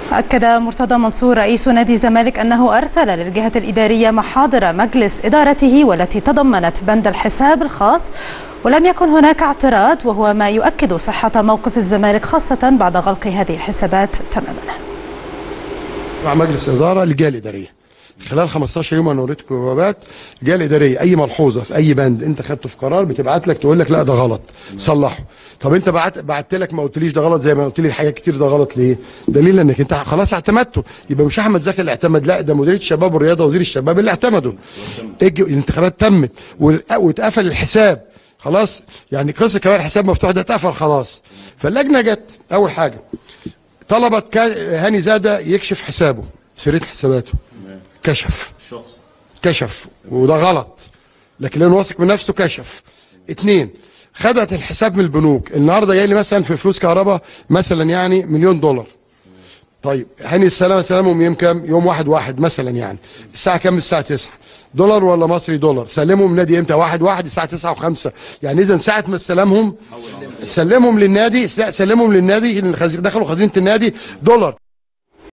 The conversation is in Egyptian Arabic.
أكد مرتضى منصور رئيس نادي الزمالك أنه أرسل للجهة الإدارية محاضر مجلس إدارته والتي تضمنت بند الحساب الخاص ولم يكن هناك اعتراض وهو ما يؤكد صحة موقف الزمالك خاصة بعد غلق هذه الحسابات تماما مع مجلس الاداره الجهه الاداريه خلال 15 يوم انا وريتكم جوابات الجهه الاداريه اي ملحوظه في اي بند انت خدته في قرار بتبعت لك تقول لك لا ده غلط صلحه طب انت بعت بعت لك ما قلتليش ده غلط زي ما قلت لي حاجات كتير ده غلط ليه دليل انك انت خلاص اعتمدته يبقى مش احمد زكي اللي اعتمد لا ده مديريه الشباب والرياضه وزير الشباب اللي اعتمدوا اجي الانتخابات تمت وال- واتقفل الحساب خلاص يعني قصه كمان الحساب مفتوح ده اتقفل خلاص فاللجنه جت اول حاجه طلبت كا- هاني زاده يكشف حسابه سريه حساباته كشف كشف وده غلط لكن لانه واثق من نفسه كشف اتنين خدت الحساب من البنوك النهارده جاي لي مثلا في فلوس كهرباء مثلا يعني مليون دولار طيب هاني السلامه سلامهم يوم كام؟ يوم واحد واحد مثلا يعني الساعه كام؟ الساعه 9 دولار ولا مصري دولار؟ سلمهم النادي امتى؟ واحد واحد الساعه 9 و5 يعني اذا ساعه ما استلمهم سلمهم للنادي لا سلمهم للنادي الخزي- دخلوا خزينه النادي دولار